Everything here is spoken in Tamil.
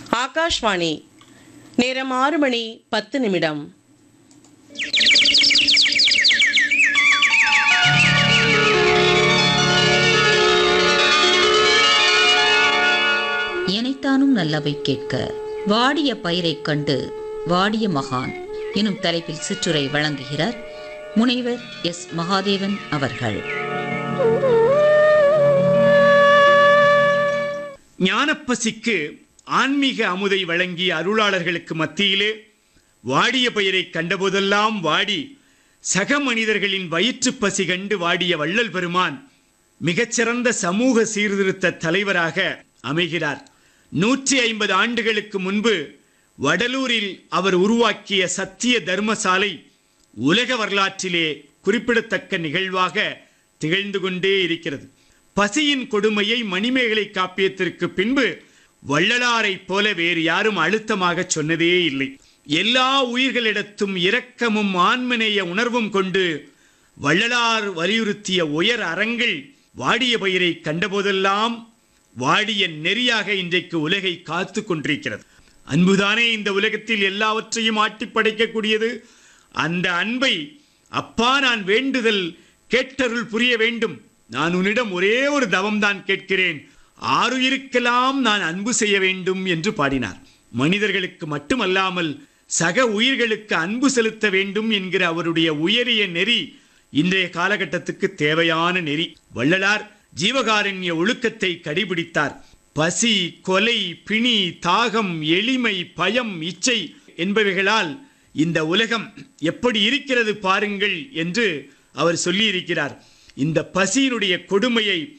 ஆகாஷ்வாணி நேரம் ஆறு மணி பத்து நிமிடம் எனைத்தானும் நல்லவை கேட்க வாடிய பயிரைக் கண்டு வாடிய மகான் எனும் தலைப்பில் சிற்றுரை வழங்குகிறார் முனைவர் எஸ் மகாதேவன் அவர்கள் ஞானப்பசிக்கு ஆன்மீக அமுதை வழங்கிய அருளாளர்களுக்கு மத்தியிலே வாடிய பயிரை கண்டபோதெல்லாம் வாடி சக மனிதர்களின் வயிற்றுப் பசி கண்டு வாடிய வள்ளல் பெருமான் மிகச்சிறந்த சமூக சீர்திருத்த தலைவராக அமைகிறார் நூற்றி ஐம்பது ஆண்டுகளுக்கு முன்பு வடலூரில் அவர் உருவாக்கிய சத்திய தர்மசாலை உலக வரலாற்றிலே குறிப்பிடத்தக்க நிகழ்வாக திகழ்ந்து கொண்டே இருக்கிறது பசியின் கொடுமையை மணிமேகலை காப்பியத்திற்கு பின்பு வள்ளலாரைப் போல வேறு யாரும் அழுத்தமாக சொன்னதே இல்லை எல்லா உயிர்களிடத்தும் இரக்கமும் ஆன்மநேய உணர்வும் கொண்டு வள்ளலார் வலியுறுத்திய உயர் அறங்கள் வாடிய பயிரை கண்டபோதெல்லாம் வாடிய நெறியாக இன்றைக்கு உலகை காத்து கொண்டிருக்கிறது அன்புதானே இந்த உலகத்தில் எல்லாவற்றையும் ஆட்டி படைக்கக்கூடியது அந்த அன்பை அப்பா நான் வேண்டுதல் கேட்டருள் புரிய வேண்டும் நான் உன்னிடம் ஒரே ஒரு தவம்தான் கேட்கிறேன் ஆறுயிருக்கெல்லாம் நான் அன்பு செய்ய வேண்டும் என்று பாடினார் மனிதர்களுக்கு மட்டுமல்லாமல் சக உயிர்களுக்கு அன்பு செலுத்த வேண்டும் என்கிற அவருடைய உயரிய நெறி இன்றைய காலகட்டத்துக்கு தேவையான நெறி வள்ளலார் ஜீவகாருண்ய ஒழுக்கத்தை கடைபிடித்தார் பசி கொலை பிணி தாகம் எளிமை பயம் இச்சை என்பவைகளால் இந்த உலகம் எப்படி இருக்கிறது பாருங்கள் என்று அவர் சொல்லியிருக்கிறார் இந்த பசியினுடைய கொடுமையை